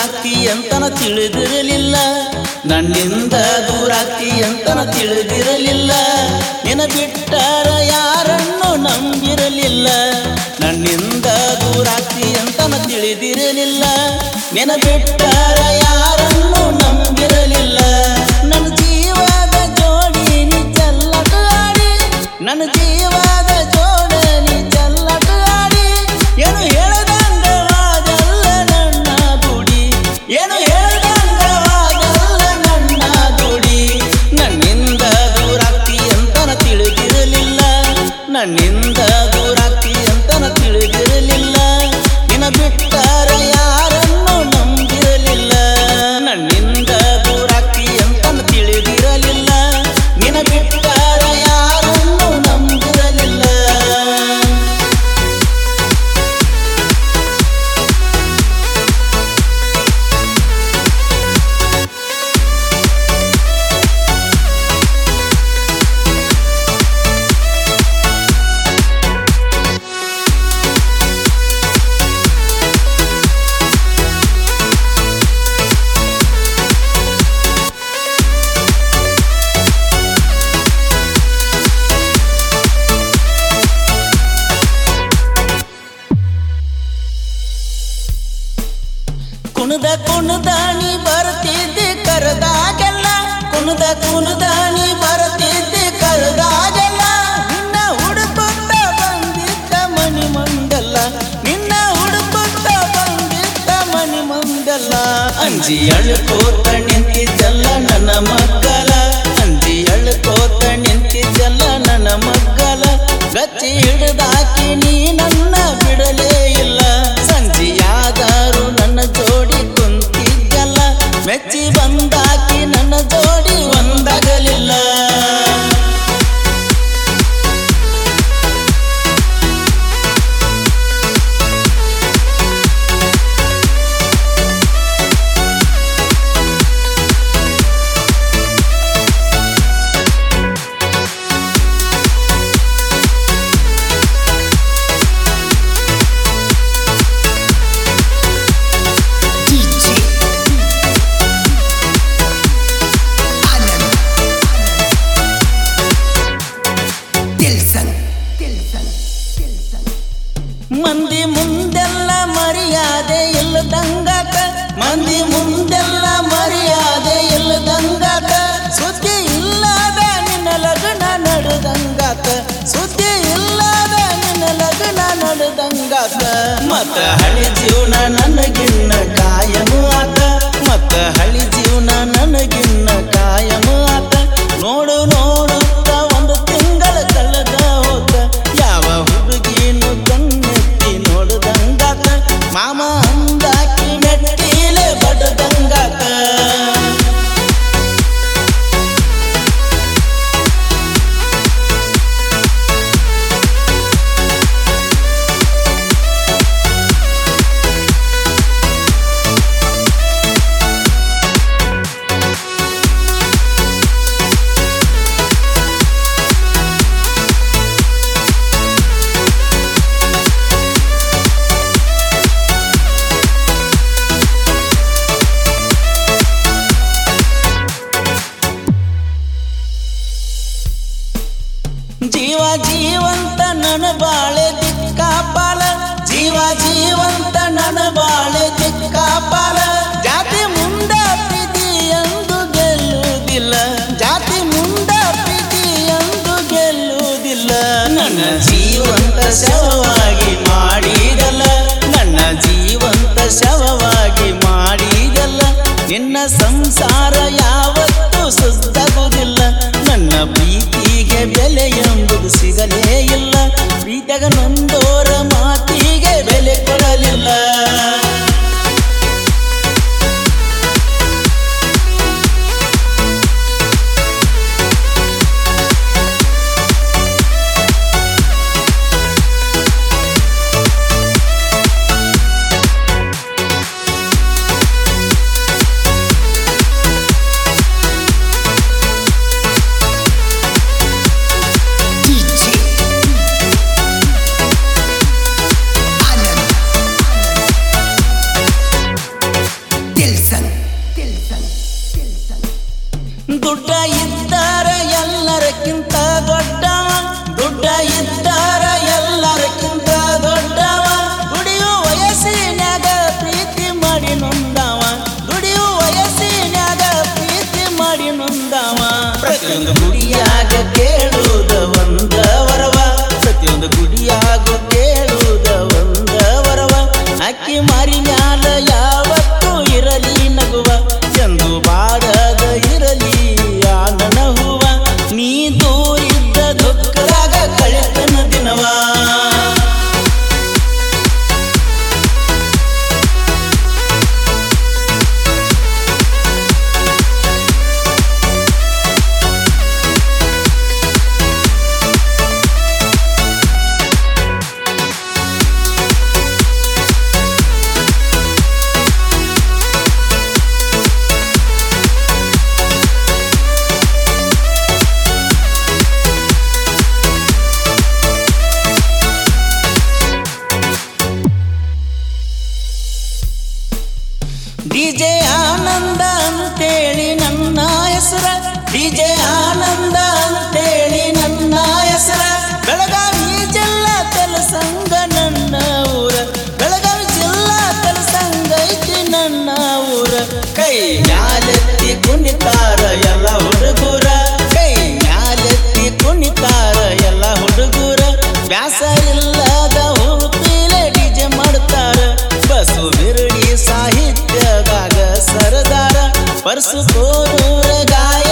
ದೂರಾಗ್ತಿ ಅಂತನ ತಿಳಿದಿರಲಿಲ್ಲ ನನ್ನಿಂದ ದೂರಾಗ್ತಿ ಅಂತನ ತಿಳಿದಿರಲಿಲ್ಲ ನಿನ ಬಿಟ್ಟರ ಯಾರನ್ನು ನಂಬಿರಲಿಲ್ಲ ನನ್ನಿಂದ ದೂರಾಗ್ತಿ ಅಂತನ ತಿಳಿದಿರಲಿಲ್ಲ ನಿನ ಬಿಟ್ಟರ ಯಾರನ್ನು ನಂಬಿರಲಿಲ್ಲ ನನ್ನ ಜೀವದ ಜೋಡಿ ನೀ ಚೆಲ್ಲಟ ಆಡಿ ನನ್ನ ಜೀವದ ಜೋಡ ನೀ ಚೆಲ್ಲಟ ಆಡಿ ಏನು ಹೇಳ್ದಂಗವಾದಲ್ಲ ನನ್ನ ದುಡಿ ಏನು ಹೇಳ್ದಂಗವಾದಲ್ಲ ನನ್ನ ದುಡಿ ನನ್ನಿಂದ ದೂರಾಗ್ತಿ ಅಂತನ ತಿಳಿದಿರಲಿಲ್ಲ ನನ್ನಿಂದ ದೂರಾಗ್ತಿ ಅಂತನ ತಿಳಿದಿರಲಿಲ್ಲ ನಿನ ಬಿಟ್ಟಾರ ಯಾರನ್ನು ನಂಬಿರಲಿಲ್ಲ ನನ್ನಿಂದ ದೂರಾಗ್ತಿ ಅಂತನ ತಿಳಿದಿರಲಿಲ್ಲ ನಿನ ಬಿಟ್ಟಾರ ಯಾರನ್ನು ನಂಬಿರಲಿಲ್ಲ ಕುಣದ ಕುಣದಾಣಿ ಬರ್ತಿದ್ದೆ ಕರೆದಾಗೆಲ್ಲ ಕುಣದ ಕುಣದಾಣಿ ಬರ್ತಿದ್ದೆ ಕರೆದಾಗೆಲ್ಲ ನಿನ್ನ ಹುಡುಕುತ್ತ ಬಂದಿದ್ದ ಮಣಿ ಮಂಡಲ ನಿನ್ನ ಹುಡುಕುತ್ತ ಬಂದಿದ್ದ ಮಣಿ ಮಂಡಲ ಅಂಜಿ ಅಳ್ಕೋತ ನಿಂತಿದ್ದಲ್ಲ ನನ್ನ ಮಕ್ಕಳ ಅಂಜಿ ಅಳ್ಕೋತ ನಿಂತಿದ್ದಲ್ಲ ನನ್ನ ಮಕ್ಕಳ ಗಚ್ಚಿ ಹಿಡಿದಾಕಿ ನೀ ನನ್ನ ಬಿಡಲೇ ಇಲ್ಲ ಸಂಜೆಯಾದರೂ ನನ್ನ ಜೋಡಿ ಕುಂತಿದ್ದಲ್ಲ ಮೆಚ್ಚಿ ಬಂದಾಕಿ ನನ್ನ ಜೋಡಿ ಒಂದಾಗಲಿಲ್ಲ DJ Anand Dilson Dilson Dilson ಮಂದಿ ಮುಂದೆಲ್ಲ ಮರ್ಯಾದೆ ಇಲ್ಲದಂಗಾಕ ಮಂದಿ ಮುಂದೆಲ್ಲ ಮರ್ಯಾದೆ ಇಲ್ಲದಂಗಾಕ ಸುದ್ದಿ ಇಲ್ಲದ ನಿನ್ನ ಲಗ್ನ ನಡೆದಂಗಾಕ ಸುದ್ದಿ ಇಲ್ಲದ ನಿನ್ನ ಲಗ್ನ ನಡೆದಂಗಾಕ ಮತ್ತ ಹಳಿ ಜೀವನ ನನಗಿನ್ನ ಕಾಯನು ಆತ ಮತ್ತ ಹಳಿ ಜೀವನ ನನಗಿನ್ನ ಕಾಯನು ಆತ ನೋಡು ನೋಡುತ್ತ ಒಂದು ತಿಂಗಳ ಕಳೆದ ಹೋತ ಯಾವ ಹುಡುಗಿನು ಕಣ್ಣೆತ್ತಿ ನೋಡ್ದಂಗಾತ ಮಾಮ ಅಂದಾಕಿ ಮೆಟ್ಟಿಲೆ ಬಡದಂಗಾತ ಜೀವ ಜೀವಂತ ನನ ಬಾಳೆ ದಿಕ್ಕಾಪಾಲ ಜೀವ ಜೀವಂತ ನನ ಬಾಳೆ ದಿಕ್ಕಾಪಾಲ ಜಾತಿ ಮುಂದ ಪ್ರೀತಿ ಎಂದು ಗೆಲ್ಲುವುದಿಲ್ಲ ಜಾತಿ ಮುಂದ ಪ್ರೀತಿ ಎಂದು ಗೆಲ್ಲುವುದಿಲ್ಲ ನನ್ನ ಜೀವಂತ ಶವವಾಗಿ ಮಾಡಿದಲ್ಲ ನನ್ನ ಜೀವಂತ ಶವವಾಗಿ ಮಾಡಿದಲ್ಲ ನಿನ್ನ ಸಂಸಾರ ಯಾವತ್ತೂ ಸುದ್ದಾಗುವುದಿಲ್ಲ ನನ್ನ ಪ್ರೀತಿಗೆ ಬೆಲೆ ಎಂಬುದು ಸಿಗಲೇ ಇಲ್ಲ ಪ್ರೀತಿಗ ನೊಂದೋರ ಮಾತಿಗೆ ಬೆಲೆ ಕೊಡಲಿಲ್ಲ DJ ಬೆಳಗಾವಿ ಜಿಲ್ಲಾ ಕೆಲಸಂಗ ನನ್ನ ಊರ ಬೆಳಗಾವಿ ಜಿಲ್ಲಾ ಕೆಲಸಂಗ ಐತಿ ನನ್ನ ಊರ ಕೈ ಮ್ಯಾಲೆತ್ತಿ ಕುಣಿತಾರ ಎಲ್ಲ ಹುಡುಗರ ಕೈ ಮ್ಯಾಲೆತ್ತಿ ಕುಣಿತಾರ ಎಲ್ಲ ಹುಡುಗರ ವ್ಯಾಸ ಇಲ್ಲದ ಹೋಗ್ತಿಲೆ ಡಿಜೆ ಮಾಡ್ತಾರ ಬಸು ಬಿರುಡಿ ಸಾಹಿತ್ಯದಾಗ ಸರದಾರ ಪರ್ಸು ಕೋರೂರ ಗಾಯ